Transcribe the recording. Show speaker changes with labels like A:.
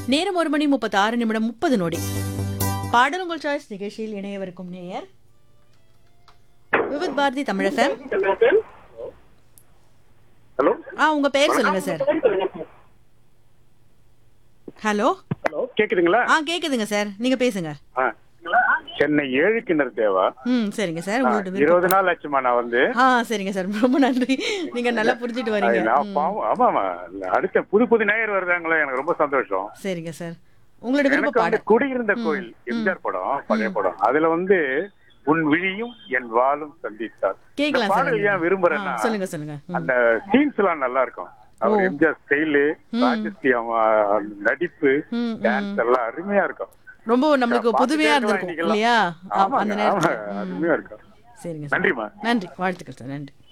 A: நேரம் ஒரு மணி முப்பத்தி ஆறு நிமிடம் முப்பது நொடி பாடல் உங்கள் சாய்ஸ் நிகழ்ச்சியில் இணையவிருக்கும் நேயர் விவித் பாரதி தமிழகம்
B: ஹலோ
A: ஆ உங்க பெயர் சொல்லுங்க சார் ஹலோ
B: ஹலோ கேக்குதுங்களா
A: ஆ கேக்குதுங்க சார் நீங்க பேசுங்க
B: ஆ. சென்னை ஏழு கிணறு தேவா
A: ம் சரிங்க சார் உங்களோட விருப்பம்.
B: இருபது நாள் ஆச்சுமா நான் வந்து
A: ஆ சரிங்க சார் ரொம்ப நன்றி நீங்க நல்லா புரிஞ்சுட்டு வரீங்க
B: நான்
A: ம்,
B: பாவம் ஆமாமா அடுத்த புது புது நேயர் வருதாங்களே எனக்கு ரொம்ப சந்தோஷம்
A: சரிங்க சார் உங்களோட விருப்ப
B: எனக்கு வந்து
A: பாடல்
B: குடியிருந்த கோயில் எம்ஜிஆர் படம் பழைய படம் அதுல வந்து உன் விழியும் என் வாளும் சந்தித்தார் இந்த
A: கேக்கலாம் சார்
B: பாடல் ஏன் விரும்புறேன்னா
A: ஆ, சொல்லுங்க சொல்லுங்க ம்,
B: அந்த சீன்ஸ் எல்லாம் நல்லா இருக்கும் அவர் எம்ஜிஆர் ஸ்டைலு ராஜஸ்ரீ அவன் நடிப்பு
A: ம், ம்.
B: டான்ஸ் எல்லாம் அருமையா இருக்கும்
A: ரொம்ப நம்மளுக்கு
B: பார்த்துட்டே
A: புதுமையா
B: இருக்கலாம்
A: இருந்திருக்கும்
B: இன்னைக்கெல்லாம்.
A: இல்லையா ஆ,
B: ஆமாங்க,
A: அந்த
B: ஆமாங்க,
A: நேரத்துல ம்,
B: அருமையா இருக்கும்
A: சரிங்க சார்
B: நன்றிமா
A: நன்றி வாழ்த்துக்கள் சார் நன்றி